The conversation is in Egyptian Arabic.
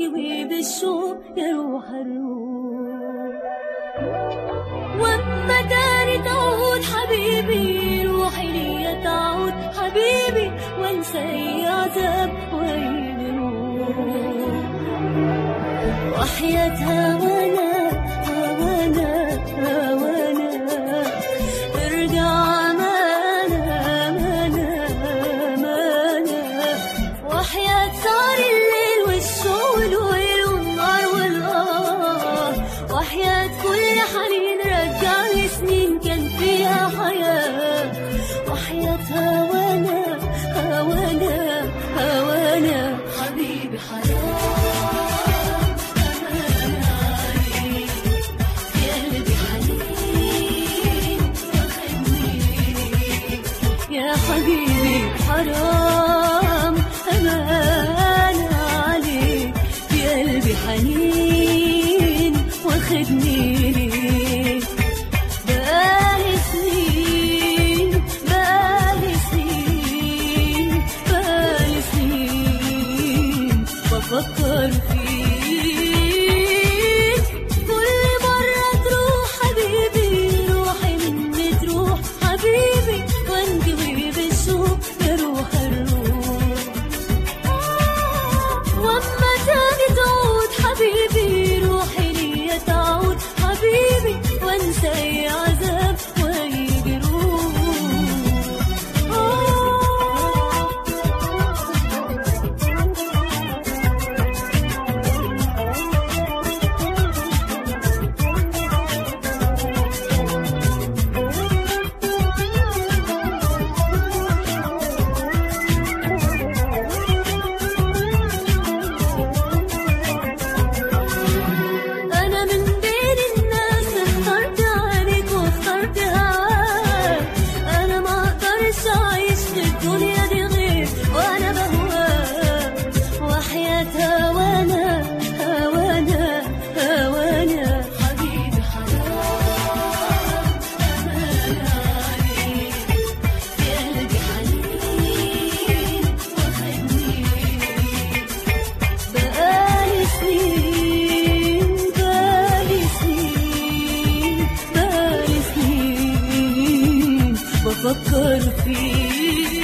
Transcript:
وانجوي بالشوق يا روح الروح واما تاني تعود حبيبي روحي ليا تعود حبيبي وانسى اي عذاب واي جروح وحياة هوانا هوانا هوانا ارجع مانا مانا مانا وحياة صار الليل والشوق والويل والنار والآه وحياة كل حنين رجع لي سنين كان فيها حياة وحياة هوانا هوانا هوانا حبيبي حرام أمان عليك يا قلبي حنين واخدني يا حبيبي حرام أمان عليك يا قلبي حنين واخدني ليك بقالي سنين بقالي سنين بقالي سنين بفكر فيك كل مرة تروح حبيبي روحي مني تروح حبيبي وانجوي بالشوق يا روح الروح واما تاني تعود حبيبي روحي ليا تعود حبيبي وانسى اي عذاب واي جروح أنا من بين الناس اخترت عليك واخترت هواك أنا ما أقدرش أعيش في الدنيا دي غير وأنا بهواك وحياة هوانا هوانا هوانا حبيبي حرام أمان عليك يا قلبي حنين واخدني بقالي سنين بقالي سنين بقالي سنين بفكر فيك